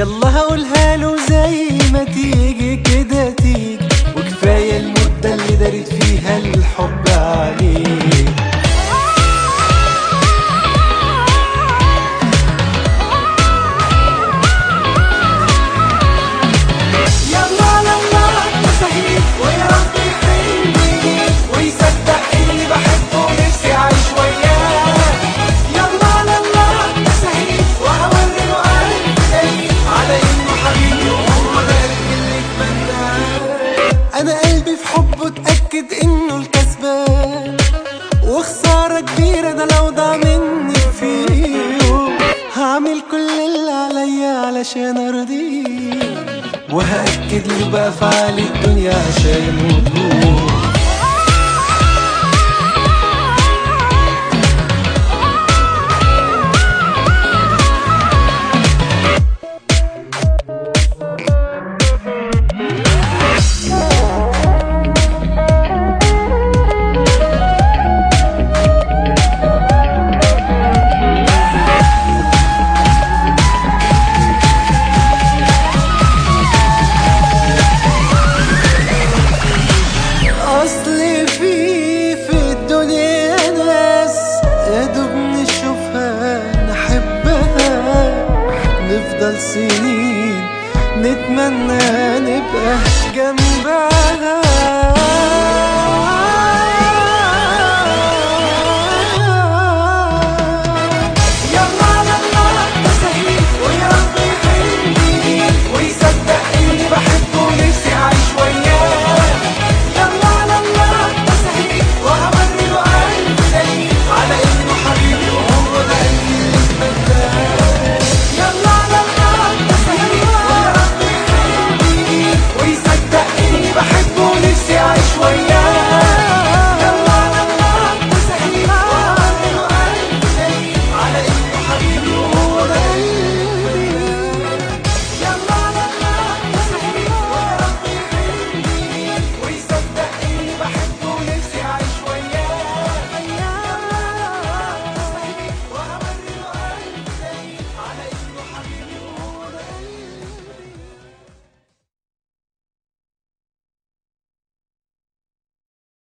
يلا هقولها له زي ما تيجي كده تيجي وكفاية المدة اللي دارت فيها الحب عليك يلا على الله مستحيل ويا رب يحرمني ويصدق اني بحبه ونفسي اعيش وياه يلا على الله مستحيل وهوري له قلبي على انه حبيبي وهو ده اللي اتمناه انا قلبي في حبه اتاكد انه الكسبان وخسارة كبيرة ده لو ضاع مني في يوم هعمل كل اللي عليا علشان ارضيه وهأكد له بأفعال الدنيا عشان وضوح اصل في في الدنيا ناس يا دوب نشوفها نحبها نفضل سنين نتمنى نبقى جنبها